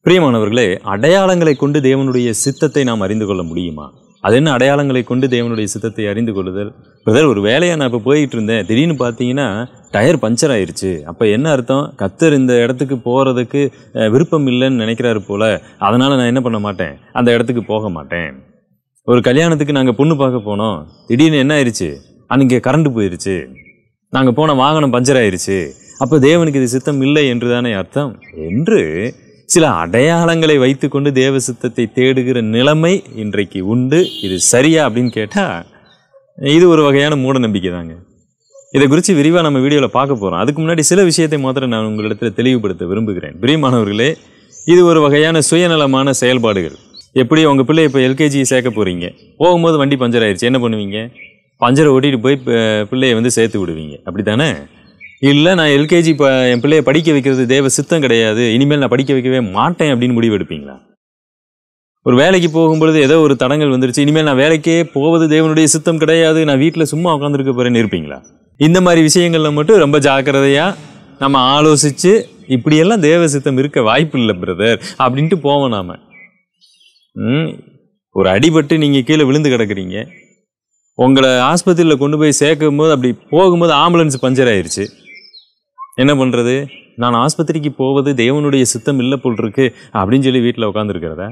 பிரியமானவர்களே அடையாளங்களை கொண்டு தேவனுடைய சித்தத்தை நாம் அறிந்து கொள்ள முடியுமா அது என்ன அடையாளங்களை கொண்டு தேவனுடைய சித்தத்தை அறிந்து கொள்ளுதல் பிரதர் ஒரு வேலையை நான் இப்போ போயிட்டு இருந்தேன் திடீர்னு பார்த்தீங்கன்னா டயர் பஞ்சர் ஆயிருச்சு அப்போ என்ன அர்த்தம் கத்தர் இந்த இடத்துக்கு போகிறதுக்கு அஹ், விருப்பம் இல்லைன்னு நினைக்கிறாரு போல அதனால் நான் என்ன பண்ண மாட்டேன் அந்த இடத்துக்கு போக மாட்டேன் ஒரு கல்யாணத்துக்கு நாங்கள் பொண்ணு பார்க்க போனோம் திடீர்னு என்ன ஆயிடுச்சு அன்றைக்கி கரண்ட் போயிருச்சு நாங்கள் போன வாகனம் பஞ்சர் ஆயிருச்சு அப்போ தேவனுக்கு இது சித்தம் இல்லை என்று தானே அர்த்தம் என்று சில அடையாளங்களை வைத்துக்கொண்டு தேவ சித்தத்தை தேடுகிற நிலைமை இன்றைக்கு உண்டு இது சரியா அப்படின்னு கேட்டால் இது ஒரு வகையான மூட நம்பிக்கை தாங்க இதை குறித்து விரிவாக நம்ம வீடியோவில் பார்க்க போகிறோம் அதுக்கு முன்னாடி சில விஷயத்தை மாத்திரம் நான் உங்களிடத்தில் தெளிவுபடுத்த விரும்புகிறேன் பிரியமானவர்களே இது ஒரு வகையான சுயநலமான செயல்பாடுகள் எப்படி உங்கள் பிள்ளை இப்போ எல்கேஜி சேர்க்க போகிறீங்க போகும்போது வண்டி பஞ்சர் ஆயிடுச்சு என்ன பண்ணுவீங்க பஞ்சரை ஓட்டிட்டு போய் ப- பிள்ளைய வந்து சேர்த்து விடுவீங்க அப்படி தானே இல்லை நான் எல்கேஜி இப்போ என் பிள்ளைய படிக்க வைக்கிறது தேவ சித்தம் கிடையாது இனிமேல் நான் படிக்க வைக்கவே மாட்டேன் அப்படின்னு முடிவு எடுப்பீங்களா ஒரு வேலைக்கு போகும்பொழுது ஏதோ ஒரு தடங்கள் வந்துருச்சு இனிமேல் நான் வேலைக்கே போவது தேவனுடைய சித்தம் கிடையாது நான் வீட்டில் சும்மா உட்காந்துருக்க போறேன்னு இருப்பீங்களா இந்த மாதிரி விஷயங்கள்ல மட்டும் ரொம்ப ஜாக்கிரதையா நம்ம ஆலோசிச்சு இப்படியெல்லாம் தேவ சித்தம் இருக்க வாய்ப்பு இல்லை பிரதர் அப்படின்ட்டு போவோம் நாம ம், ஒரு அடிபட்டு நீங்கள் கீழே விழுந்து கிடக்குறீங்க உங்களை ஆஸ்பத்திரியில் கொண்டு போய் சேர்க்கும் போது அப்படி போகும்போது ஆம்புலன்ஸ் பஞ்சர் ஆயிருச்சு என்ன பண்ணுறது நான் ஆஸ்பத்திரிக்கு போவது தேவனுடைய சித்தம் இல்லை போல் இருக்கு அப்படின்னு சொல்லி வீட்டில் உட்காந்துருக்கிறதா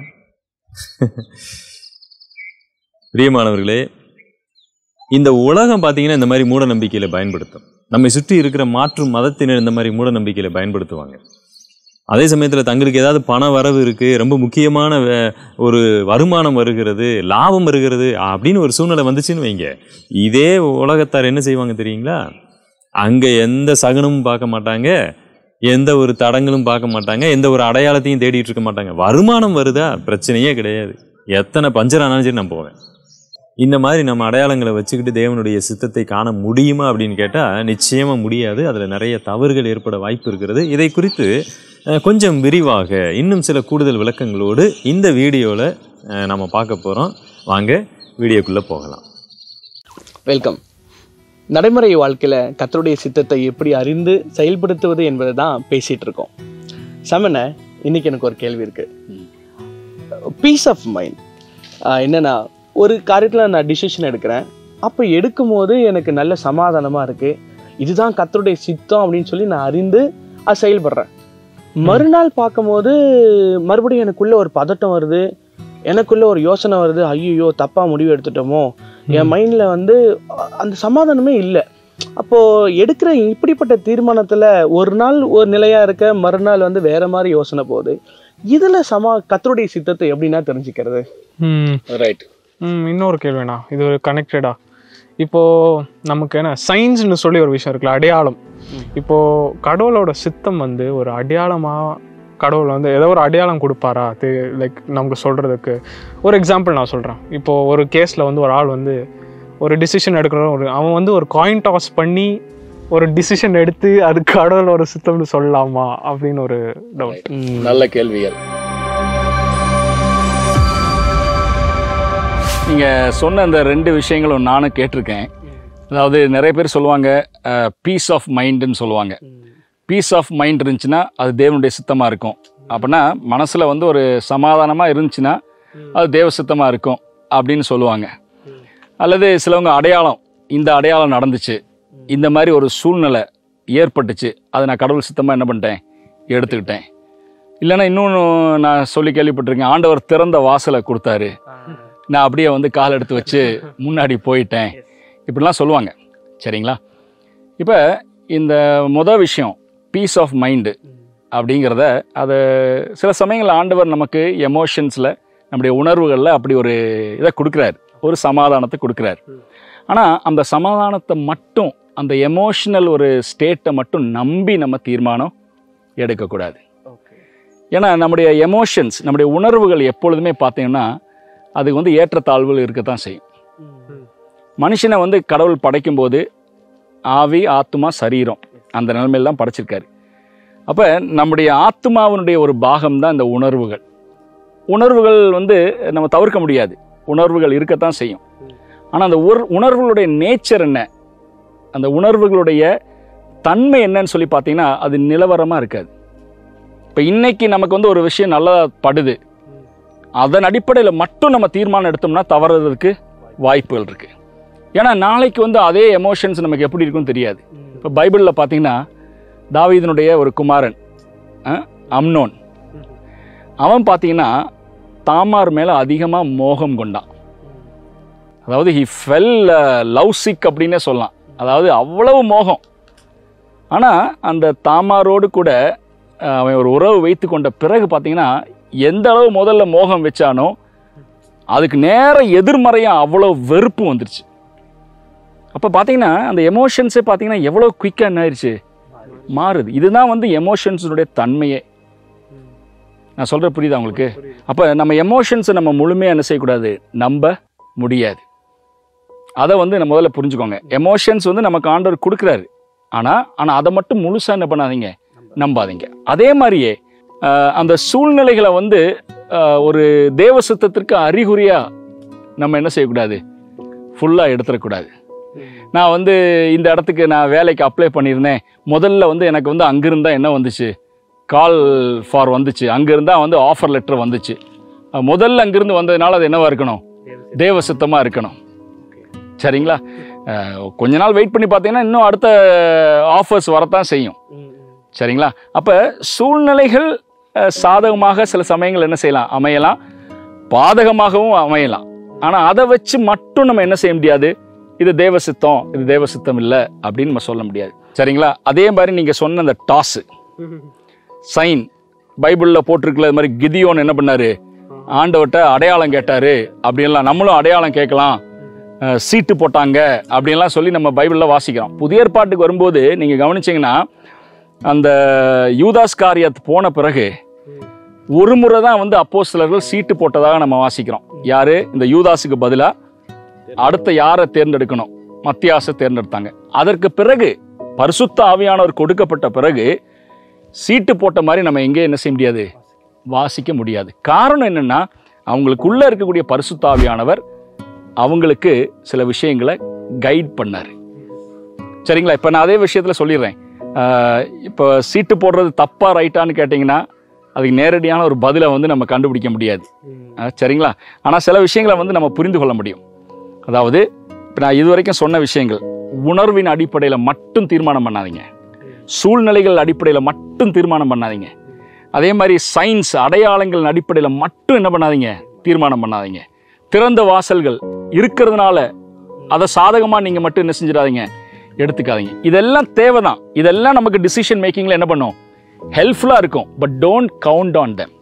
பிரியமானவர்களே இந்த உலகம் பார்த்தீங்கன்னா இந்த மாதிரி மூட நம்பிக்கையில பயன்படுத்தும் நம்மை சுற்றி இருக்கிற மாற்று மதத்தினர் இந்த மாதிரி மூட நம்பிக்கையில பயன்படுத்துவாங்க அதே சமயத்தில் தங்களுக்கு ஏதாவது பண வரவு இருக்கு ரொம்ப முக்கியமான வே- ஒரு வருமானம் வருகிறது லாபம் வருகிறது அப்படின்னு ஒரு சூழ்நிலை வந்துச்சுன்னு வைங்க இதே உலகத்தார் என்ன செய்வாங்க தெரியுங்களா அங்கே எந்த சகுனமும் பார்க்க மாட்டாங்க எந்த ஒரு தடங்களும் பார்க்க மாட்டாங்க எந்த ஒரு அடையாளத்தையும் தேடிட்டு இருக்க மாட்டாங்க வருமானம் வருதா பிரச்சனையே கிடையாது எத்தனை பஞ்சர் ஆனாலும் சரி நான் போவேன் இந்த மாதிரி நம்ம அடையாளங்களை வச்சுக்கிட்டு தேவனுடைய சித்தத்தை காண முடியுமா அப்படின்னு கேட்டால் நிச்சயமாக முடியாது அதில் நிறைய தவறுகள் ஏற்பட வாய்ப்பு இருக்கிறது இதை குறித்து அஹ், கொஞ்சம் விரிவாக இன்னும் சில கூடுதல் விளக்கங்களோடு இந்த வீடியோவில் நம்ம பார்க்க போகிறோம் வாங்க வீடியோக்குள்ளே போகலாம் வெல்கம் நடைமுறை வாழ்க்கையில் கர்த்தருடைய சித்தத்தை எப்படி அறிந்து செயல்படுத்துவது என்பதை தான் பேசிகிட்டு இருக்கோம் சமன இன்னைக்கு எனக்கு ஒரு கேள்வி இருக்கு பீஸ் ஆஃப் மைண்ட் என்னன்னா ஒரு காரியத்தில் நான் டிசிஷன் எடுக்கிறேன் அப்போ எடுக்கும்போது எனக்கு நல்ல சமாதானமாக இருக்குது இதுதான் கர்த்தருடைய சித்தம் அப்படின்னு சொல்லி நான் அறிந்து அது செயல்படுறேன் மறுநாள் பார்க்கும்போது மறுபடியும் எனக்குள்ள ஒரு பதட்டம் வருது எனக்குள்ள ஒரு யோசனை வருது ஐயோ தப்பா முடிவு எடுத்துட்டோமோ என் மைண்ட்ல வந்து அ- அந்த சமாதானமே இல்லை அப்போ எடுக்கிற இப்படிப்பட்ட தீர்மானத்துல ஒரு நாள் ஒரு நிலையா இருக்க மறுநாள் வந்து வேற மாதிரி யோசனை போகுது இதுல சமா கத்தருடைய சித்தத்தை எப்படின்னா தெரிஞ்சுக்கிறது ம் ரைட் ம் இன்னொரு கேள்விண்ணா இது ஒரு கனெக்டடா இப்போ நமக்கு என்ன சயின்ஸ்னு சொல்லி ஒரு விஷயம் இருக்குல்ல அடையாளம் இப்போ கடவுளோட சித்தம் வந்து ஒரு அடையாளமா கடவுள் வந்து ஏதோ ஒரு அடையாளம் கொடுப்பாரா லைக் நமக்கு சொல்றதுக்கு ஒரு எக்ஸாம்பிள் நான் சொல்றேன் இப்போ ஒரு கேஸ்ல வந்து ஒரு ஆள் வந்து ஒரு டிசிஷன் எடுக்கிற ஒரு அவன் வந்து ஒரு காயின் டாஸ் பண்ணி ஒரு டிசிஷன் எடுத்து அது கடவுளோட சித்தம்னு சொல்லலாமா அப்படின்னு ஒரு டவுட் நல்ல கேள்விகள் நீங்கள் சொன்ன அந்த ரெண்டு விஷயங்களும் நானும் கேட்டிருக்கேன் அதாவது நிறைய பேர் சொல்லுவாங்க பீஸ் ஆஃப் மைண்டுன்னு சொல்லுவாங்க பீஸ் ஆஃப் மைண்ட் இருந்துச்சுன்னா அது தேவனுடைய சித்தமாக இருக்கும் அப்படின்னா மனசில் வந்து ஒரு சமாதானமாக இருந்துச்சுன்னா அது தேவ சித்தமாக இருக்கும் அப்படின்னு சொல்லுவாங்க அல்லது சிலவங்க அடையாளம் இந்த அடையாளம் நடந்துச்சு இந்த மாதிரி ஒரு சூழ்நிலை ஏற்பட்டுச்சு அதை நான் கடவுள் சித்தமாக என்ன பண்ணிட்டேன் எடுத்துக்கிட்டேன் இல்லைன்னா இன்னொன்று நான் சொல்லி கேள்விப்பட்டிருக்கேன் ஆண்டவர் திறந்த வாசலை கொடுத்தாரு நான் அப்படியே வந்து கால் எடுத்து வச்சு முன்னாடி போயிட்டேன் இப்படிலாம் சொல்லுவாங்க சரிங்களா இப்போ இந்த முத விஷயம் பீஸ் ஆஃப் மைண்டு அப்படிங்கிறத அதை சில சமயங்களில் ஆண்டவர் நமக்கு எமோஷன்ஸில் நம்முடைய உணர்வுகளில் அப்படி ஒரு இதை கொடுக்குறாரு ஒரு சமாதானத்தை கொடுக்குறாரு ஆனால் அந்த சமாதானத்தை மட்டும் அந்த எமோஷனல் ஒரு ஸ்டேட்டை மட்டும் நம்பி நம்ம தீர்மானம் எடுக்கக்கூடாது ஏன்னா நம்முடைய எமோஷன்ஸ் நம்முடைய உணர்வுகள் எப்பொழுதுமே பார்த்தீங்கன்னா அதுக்கு வந்து ஏற்றத்தாழ்வுகள் இருக்கத்தான் செய்யும் மனுஷனை வந்து கடவுள் படைக்கும்போது ஆவி ஆத்மா சரீரம் அந்த நிலைமையில தான் படைச்சிருக்காரு அப்போ நம்முடைய ஆத்மாவினுடைய ஒரு பாகம் தான் இந்த உணர்வுகள் உணர்வுகள் வந்து நம்ம தவிர்க்க முடியாது உணர்வுகள் இருக்கத்தான் செய்யும் ஆனால் அந்த உர் உணர்வுகளுடைய நேச்சர் என்ன அந்த உணர்வுகளுடைய தன்மை என்னன்னு சொல்லி பார்த்தீங்கன்னா அது நிலவரமாக இருக்காது இப்போ இன்னைக்கு நமக்கு வந்து ஒரு விஷயம் நல்லா படுது அதன் அடிப்படையில் மட்டும் நம்ம தீர்மானம் எடுத்தோம்னா தவறுறதுக்கு வாய்ப்புகள் இருக்கு ஏன்னா நாளைக்கு வந்து அதே எமோஷன்ஸ் நமக்கு எப்படி இருக்குன்னு தெரியாது இப்போ பைபிளில் பார்த்தீங்கன்னா தாவீதனுடைய ஒரு குமாரன் அஹ், அம்னோன் அவன் பார்த்தீங்கன்னா தாமார் மேலே அதிகமாக மோகம் கொண்டான் அதாவது ஹி ஃபெல் லவ் சிக் அப்படின்னே சொல்லலாம் அதாவது அவ்வளவு மோகம் ஆனால் அந்த தாமாரோடு கூட அஹ், அவன் ஒரு உறவு வைத்து கொண்ட பிறகு பார்த்தீங்கன்னா எந்த அளவு முதல்ல மோகம் வச்சானோ அதுக்கு நேர எதிர்மறையாக அவ்வளோ வெறுப்பு வந்துருச்சு அப்போ பார்த்தீங்கன்னா அந்த எமோஷன்ஸே பார்த்தீங்கன்னா எவ்வளோ குயிக்காக என்ன ஆயிடுச்சு மாறுது இதுதான் வந்து எமோஷன்ஸுடைய தன்மையே நான் சொல்கிற புரியுதா உங்களுக்கு அப்போ நம்ம எமோஷன்ஸை நம்ம முழுமையாக என்ன செய்யக்கூடாது நம்ப முடியாது அதை வந்து நம்ம முதல்ல புரிஞ்சுக்கோங்க எமோஷன்ஸ் வந்து நமக்கு ஆண்டவர் கொடுக்குறாரு ஆனால் ஆனால் அதை மட்டும் முழுசாக என்ன பண்ணாதீங்க நம்பாதீங்க அதே மாதிரியே ஆஹ், அந்த சூழ்நிலைகளை வந்து ஆஹ், ஒரு தேவ சித்தத்திற்கு அறிகுறியாக நம்ம என்ன செய்யக்கூடாது ஃபுல்லாக எடுத்துடக்கூடாது நான் வந்து இந்த இடத்துக்கு நான் வேலைக்கு அப்ளை பண்ணியிருந்தேன் முதல்ல வந்து எனக்கு வந்து அங்கிருந்தா என்ன வந்துச்சு கால் ஃபார் வந்துச்சு அங்கிருந்தா வந்து ஆஃபர் லெட்டர் வந்துச்சு அஹ் முதல்ல அங்கிருந்து வந்ததுனால அது என்னவா இருக்கணும் தேவ சித்தமாக இருக்கணும் சரிங்களா அஹ் கொஞ்ச நாள் வெயிட் பண்ணி பார்த்தீங்கன்னா இன்னும் அடுத்த ஆஃபர்ஸ் வரத்தான் செய்யும் சரிங்களா அப்போ சூழ்நிலைகள் அஹ், சாதகமாக சில சமயங்கள் என்ன செய்யலாம் அமையலாம் பாதகமாகவும் அமையலாம் ஆனால் அதை வச்சு மட்டும் நம்ம என்ன செய்ய முடியாது இது தேவ சித்தம் இது தேவ சித்தம் இல்லை அப்படின்னு நம்ம சொல்ல முடியாது சரிங்களா அதே மாதிரி நீங்கள் சொன்ன அந்த டாஸு சைன் பைபிளில் போட்டிருக்கல இது மாதிரி கிதியோன் என்ன பண்ணாரு ஆண்டவர்கிட்ட அடையாளம் கேட்டாரு அப்படின்லாம் நம்மளும் அடையாளம் கேட்கலாம் அஹ், சீட்டு போட்டாங்க அப்படின்லாம் சொல்லி நம்ம பைபிளில் வாசிக்கிறோம் புதிய ஏற்பாட்டுக்கு வரும்போது நீங்கள் கவனிச்சீங்கன்னா அந்த யூதாஸ் காரியத் போன பிறகு ஒரு முறை தான் வந்து அப்போஸ்தலர்கள் சீட்டு போட்டதாக நம்ம வாசிக்கிறோம் யாரு இந்த யூதாஸுக்கு பதிலாக அடுத்த யாரை தேர்ந்தெடுக்கணும் மத்தியாசை தேர்ந்தெடுத்தாங்க அதற்கு பிறகு பரிசுத்த ஆவியானவர் கொடுக்கப்பட்ட பிறகு சீட்டு போட்ட மாதிரி நம்ம எங்கே என்ன செய்ய முடியாது வாசிக்க முடியாது காரணம் என்னன்னா அவங்களுக்குள்ள இருக்கக்கூடிய பரிசுத்த ஆவியானவர் அவங்களுக்கு சில விஷயங்களை கைட் பண்ணாரு சரிங்களா இப்போ நான் அதே விஷயத்தில் சொல்லிடுறேன் ஆஹ் இப்போ சீட்டு போடுறது தப்பா ரைட்டான்னு கேட்டிங்கன்னா அதுக்கு நேரடியான ஒரு பதிலை வந்து நம்ம கண்டுபிடிக்க முடியாது ஆஹ் சரிங்களா ஆனால் சில விஷயங்களை வந்து நம்ம புரிந்து கொள்ள முடியும் அதாவது இப்போ நான் இதுவரைக்கும் சொன்ன விஷயங்கள் உணர்வின் அடிப்படையில் மட்டும் தீர்மானம் பண்ணாதீங்க சூழ்நிலைகள் அடிப்படையில் மட்டும் தீர்மானம் பண்ணாதீங்க அதே மாதிரி சயின்ஸ் அடையாளங்கள் அடிப்படையில் மட்டும் என்ன பண்ணாதீங்க தீர்மானம் பண்ணாதீங்க திறந்த வாசல்கள் இருக்கிறதுனால அதை சாதகமாக நீங்கள் மட்டும் என்ன செஞ்சிடாதீங்க எடுத்துக்காதீங்க இதெல்லாம் தேவைதான் இதெல்லாம் நமக்கு டிசிஷன் மேக்கிங்கில் என்ன பண்ணும் ஹெல்ப்ஃபுல்லாக இருக்கும் but don't count on them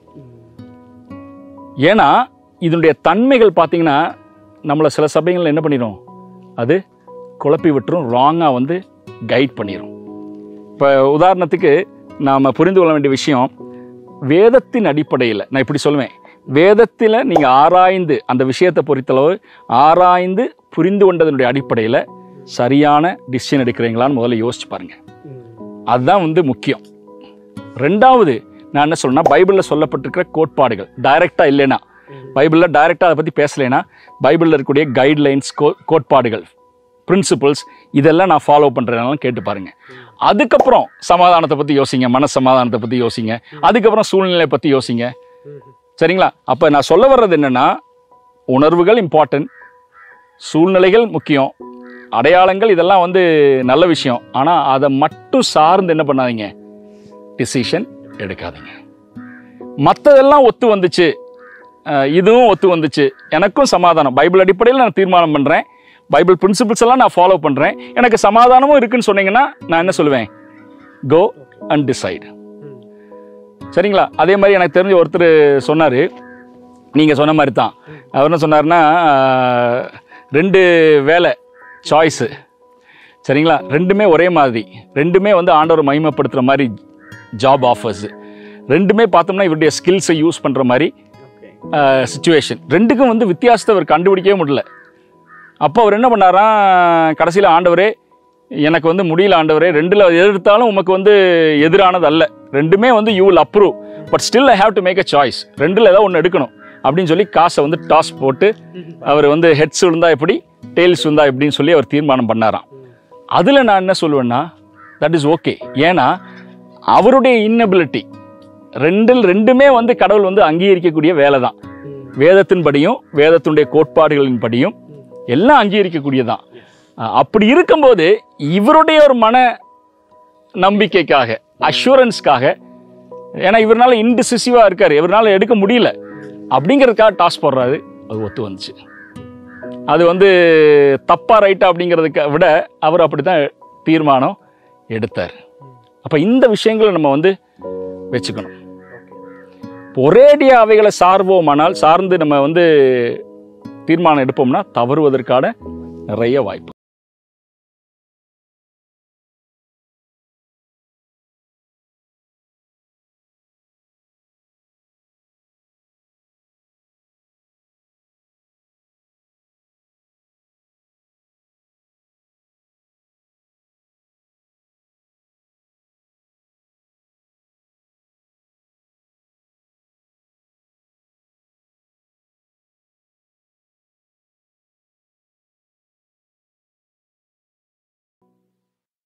ஏன்னா இதனுடைய தன்மைகள் பார்த்தீங்கன்னா நம்மளை சில சமயங்களில் என்ன பண்ணிடும் அது குழப்பி விட்டுரும் ராங்காக வந்து கைட் பண்ணிடும் இப்போ உதாரணத்துக்கு நாம் புரிந்து கொள்ள வேண்டிய விஷயம் வேதத்தின் அடிப்படையில் நான் இப்படி சொல்லுவேன் வேதத்தில் நீங்கள் ஆராய்ந்து அந்த விஷயத்தை பொறுத்தளவு ஆராய்ந்து புரிந்து கொண்டதனுடைய அடிப்படையில் சரியான டிசிஷன் எடுக்கிறீங்களான்னு முதல்ல யோசிச்சு பாருங்க அதுதான் வந்து முக்கியம் ரெண்டாவது நான் என்ன சொல்றேன்னா பைபிளில் சொல்லப்பட்டிருக்கிற கோட்பாடுகள் டைரெக்டாக இல்லைன்னா பைபிளில் டைரெக்டாக அதை பற்றி பேசலைன்னா பைபிளில் இருக்கக்கூடிய கைட்லைன்ஸ் கோ கோட்பாடுகள் பிரின்சிபல்ஸ் இதெல்லாம் நான் ஃபாலோ பண்ணுறதுனால கேட்டு பாருங்க அதுக்கப்புறம் சமாதானத்தை பற்றி யோசிங்க மன சமாதானத்தை பற்றி யோசிங்க அதுக்கப்புறம் சூழ்நிலையை பற்றி யோசிங்க சரிங்களா அப்போ நான் சொல்ல வர்றது என்னன்னா உணர்வுகள் இம்பார்ட்டன்ட் சூழ்நிலைகள் முக்கியம் அடையாளங்கள் இதெல்லாம் வந்து நல்ல விஷயம் ஆனால் அதை மட்டும் சார்ந்து என்ன பண்ணாதீங்க டிசிஷன் எடுக்காதீங்க மற்றதெல்லாம் ஒத்து வந்துச்சு அஹ் இதுவும் ஒத்து வந்துச்சு எனக்கும் சமாதானம் பைபிள் அடிப்படையில் நான் தீர்மானம் பண்ணுறேன் பைபிள் பிரின்சிபிள்ஸ் எல்லாம் நான் ஃபாலோ பண்ணுறேன் எனக்கு சமாதானமும் இருக்குன்னு சொன்னீங்கன்னா நான் என்ன சொல்லுவேன் கோ அண்ட் டிசைட் சரிங்களா அதே மாதிரி எனக்கு தெரிஞ்ச ஒருத்தர் சொன்னார் நீங்கள் சொன்ன மாதிரி தான் அவர் என்ன சொன்னார்னா ஆஹ், ரெண்டு வேலை சாய்ஸு சரிங்களா ரெண்டுமே ஒரே மாதிரி ரெண்டுமே வந்து ஆண்டவர் மகிமைப்படுத்துகிற மாதிரி ஜாப் ஆஃபர்ஸ் ரெண்டுமே பார்த்தோம்னா இவருடைய ஸ்கில்ஸை யூஸ் பண்ணுற மாதிரி சுச்சுவேஷன் ரெண்டுக்கும் வந்து வித்தியாசத்தை அவர் கண்டுபிடிக்கவே முடியல அப்போ அவர் என்ன பண்ணாராம் கடைசியில் ஆண்டவரே எனக்கு வந்து முடியல ஆண்டவரே ரெண்டில் எதிர்த்தாலும் உமக்கு வந்து எதிரானது அல்ல ரெண்டுமே வந்து you will approve but still I have to make a choice ரெண்டில் ஏதாவது ஒன்று எடுக்கணும் அப்படின்னு சொல்லி காசை வந்து டாஸ் போட்டு அவர் வந்து ஹெட்ஸ் விழுந்தா எப்படி டெய்ல்ஸ் விழுந்தா எப்படின்னு சொல்லி அவர் தீர்மானம் பண்ணாராம் அதில் நான் என்ன சொல்லுவேன்னா தட் இஸ் ஓகே ஏன்னா அவருடைய இன்னபிலிட்டி ரெண்டில் ரெண்டுமே வந்து கடவுள் வந்து அங்கீகரிக்கக்கூடிய வேலை தான் வேதத்தின்படியும் வேதத்தினுடைய கோட்பாடுகளின் படியும் எல்லாம் அங்கீகரிக்கக்கூடியதான் அஹ் அப்படி இருக்கும்போது இவருடைய ஒரு மன நம்பிக்கைக்காக அஷூரன்ஸ்க்காக ஏன்னா இவரால இன்டிசிசிவாக இருக்கார் இவரால எடுக்க முடியல அப்படிங்கிறதுக்காக டாஸ் போடுறாரு அது ஒத்து வந்துச்சு அது வந்து தப்பா ரைட்டா அப்படிங்கிறதுக்கு விட அவர் அப்படி தான் தீர்மானம் எடுத்தார் அப்போ இந்த விஷயங்களை நம்ம வந்து வச்சுக்கணும் இப்போ ஒரேடியா அவைகளை சார்வோமானால் சார்ந்து நம்ம வந்து தீர்மானம் எடுப்போம்னா தவறுவதற்கான நிறைய வாய்ப்பு